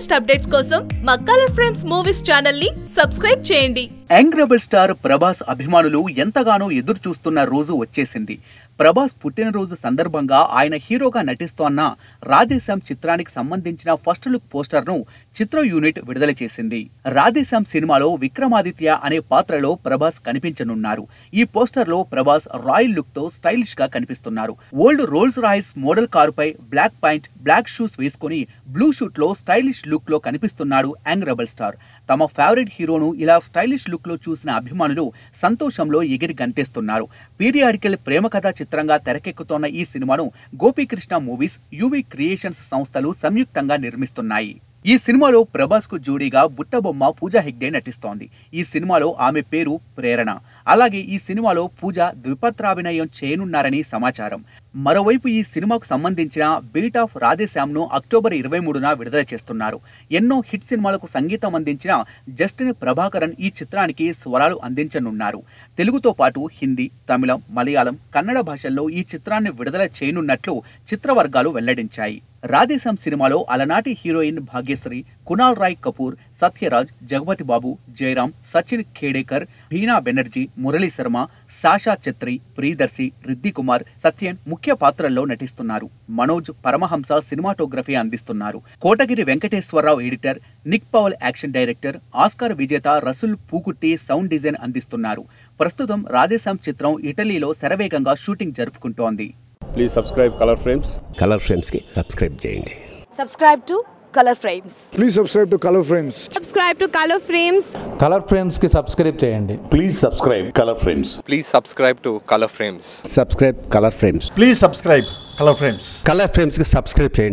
Latest updates కోసం మా Color Frames movies channel ని సబ్స్క్రైబ్ చేయండి యంగ్ రెబల్ స్టార్ ప్రభాస్ అభిమానులు ఎంతగానో ఎదురు చూస్తున్న రోజు వచ్చేసింది ప్రభాస్ పుట్టినరోజు సందర్భంగా ఆయన హీరోగా నటిస్తోన్న రాధేశ్యామ్ చిత్రానికి సంబంధించిన ఫస్ట్ లుక్ పోస్టర్ ను చిత్ర యూనిట్ విడుదల చేసింది రాధేశ్యామ్ సినిమాలో విక్రమాదిత్య అనే పాత్రలో ప్రభాస్ కనిపించనున్నారు ఈ పోస్టర్ లో ప్రభాస్ రాయల్ లుక్ తో స్టైలిష్ గా కనిపిస్తున్నారు ఓల్డ్ రోల్స్ రాయిస్ మోడల్ కారుపై బ్లాక్ పాయింట్ బ్లాక్ షూస్ వేసుకుని బ్లూ షూట్ లో స్టైలిష్ లుక్ లో కనిపిస్తున్నాడు యంగ్ రెబల్ స్టార్ తమ ఫేవరెట్ హీరోను ఇలా స్టైలిష్ లుక్ లో చూసిన అభిమానులు సంతోషంలో ఎగిరి గంతేస్తున్నారు పీరియాడికల్ ప్రేమ కథా చిత్రంగా తెరకెక్కుతోన్న ఈ సినిమాను గోపీకృష్ణ మూవీస్ యువి క్రియేషన్స్ సంస్థలు సంయుక్తంగా నిర్మిస్తున్నాయి ఈ సినిమాలో ప్రభాస్ కు జోడీగా బుట్టబొమ్మ పూజా హెగ్డే నటిస్తోంది ఈ సినిమాలో ఆమె పేరు ప్రేరణ అలాగే ఈ సినిమాలో పూజ ద్విపత్రాభినయం చేయనున్నారని సమాచారం మరోవైపు ఈ సినిమాకు సంబంధించిన బీట్ ఆఫ్ రాధేశ్యామ్ను అక్టోబర్ ఇరవై మూడున విడుదల చేస్తున్నారు ఎన్నో హిట్ సినిమాలకు సంగీతం అందించిన జస్టిన్ ప్రభాకరన్ ఈ చిత్రానికి స్వరాలు అందించనున్నారు తెలుగుతో పాటు హిందీ తమిళం మలయాళం కన్నడ భాషల్లో ఈ చిత్రాన్ని విడుదల చేయనున్నట్లు చిత్రవర్గాలు వెల్లడించాయి రాధేశ్యామ్ సినిమాలో అలనాటి హీరోయిన్ భాగ్యశ్రీ కునాల్ రాయ్ కపూర్ సత్యరాజ్ జగపతి బాబు జయరాం సచిన్ ఖేడేకర్ భీనా బెనర్జీ మురళీ శర్మ సాషా ఛత్రి ప్రియదర్శి రిద్ది కుమార్ సత్యన్ ముఖ్య పాత్రల్లో నటిస్తున్నారు మనోజ్ పరమహంస సినిమాటోగ్రఫీ అందిస్తున్నారు Kotagiri Venkateswara Rao editor Nick Powell action director Oscar విజేత రసుల్ పూకుట్టి సౌండ్ డిజైన్ అందిస్తున్నారు ప్రస్తుతం రాధేశ్యామ్ చిత్రం ఇటలీలో శరవేగంగా షూటింగ్ జరుపుకుంటోంది please subscribe Color Frames Color ఫ్రేమ్స్కి సబ్స్క్రైబ్ చేయండి subscribe to color frames Please subscribe to Color Frames. subscribe to color frames Color ఫ్రేమ్స్కి సబ్స్క్రైబ్ చేయండి Please subscribe Color Frames. Please subscribe to Color Frames. Subscribe Color Frames Please subscribe Color Frames. Color ఫ్రేమ్స్కి subscribe చేయండి